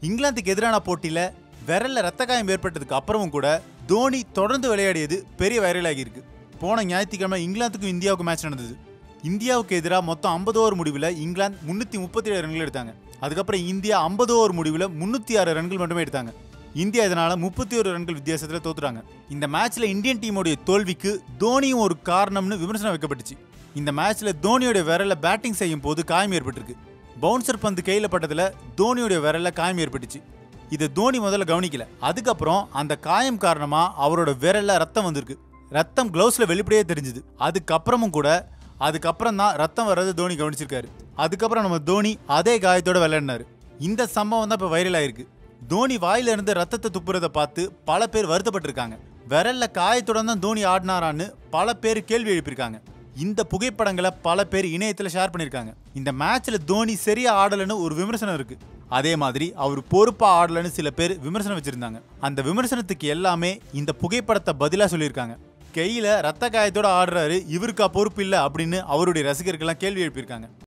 இங்கிலாந்துக்கு எதிரான போட்டியில விரல்ல ரத்த காயம் ஏற்பட்டதுக்கு அப்புறமும் கூட தோனி தொடர்ந்து விளையாடியது பெரிய வைரலாகி இருக்கு போன ஞாயிற்றுக்கிழமை இங்கிலாந்துக்கும் இந்தியாவுக்கும் மேட்ச் நடந்தது இந்தியாவுக்கு எதிராக மொத்தம் ஐம்பது ஓவர் முடிவில் இங்கிலாந்து முன்னூற்றி முப்பத்தி ஏழு ரன்கள் எடுத்தாங்க அதுக்கப்புறம் இந்தியா ஐம்பது ஓவர் முடிவில் முந்நூற்றி ஆறு ரன்கள் மட்டுமே எடுத்தாங்க இந்தியா இதனால முப்பத்தி ஒரு ரன்கள் வித்தியாசத்தில் தோத்துறாங்க இந்த மேட்ச்ல இந்தியன் டீமோடைய தோல்விக்கு தோனியும் ஒரு காரணம்னு விமர்சனம் வைக்கப்பட்டுச்சு இந்த மேட்ச்ல தோனியோட விரல்ல பேட்டிங் செய்யும் போது காயம் ஏற்பட்டிருக்கு பவுன்சர் பந்து கையில பட்டதுல தோனியோட விரல்ல காயம் ஏற்பட்டுச்சு இதை தோனி முதல்ல கவனிக்கல அதுக்கப்புறம் அந்த காயம் காரணமா அவரோட விரல்ல ரத்தம் வந்திருக்கு ரத்தம் கிளவுஸ்ல வெளிப்படையே தெரிஞ்சுது அதுக்கப்புறமும் கூட அதுக்கப்புறம் தான் ரத்தம் வர்றது தோனி கவனிச்சிருக்காரு அதுக்கப்புறம் நம்ம தோனி அதே காயத்தோட விளையாடினாரு இந்த சம்பவம் தான் இப்போ வைரல் ஆயிருக்கு தோனி வாயில இருந்து ரத்தத்தை துப்புறத பார்த்து பல பேர் வருத்தப்பட்டிருக்காங்க விரல்ல காயத்துடன் தான் தோனி ஆடினாரான்னு பல பேர் கேள்வி எழுப்பியிருக்காங்க இந்த புகைப்படங்களை பல பேர் இணையத்துல ஷேர் பண்ணியிருக்காங்க இந்த மேட்ச்ல தோனி சரியா ஆடலைன்னு ஒரு விமர்சனம் இருக்கு அதே மாதிரி அவர் பொறுப்பா ஆடலைன்னு சில பேர் விமர்சனம் வச்சிருந்தாங்க அந்த விமர்சனத்துக்கு எல்லாமே இந்த புகைப்படத்தை பதிலா சொல்லியிருக்காங்க கையில ரத்த காயத்தோட ஆடுறாரு இவருக்கா பொறுப்பு இல்லை அப்படின்னு அவருடைய ரசிகர்கள்லாம் கேள்வி எழுப்பியிருக்காங்க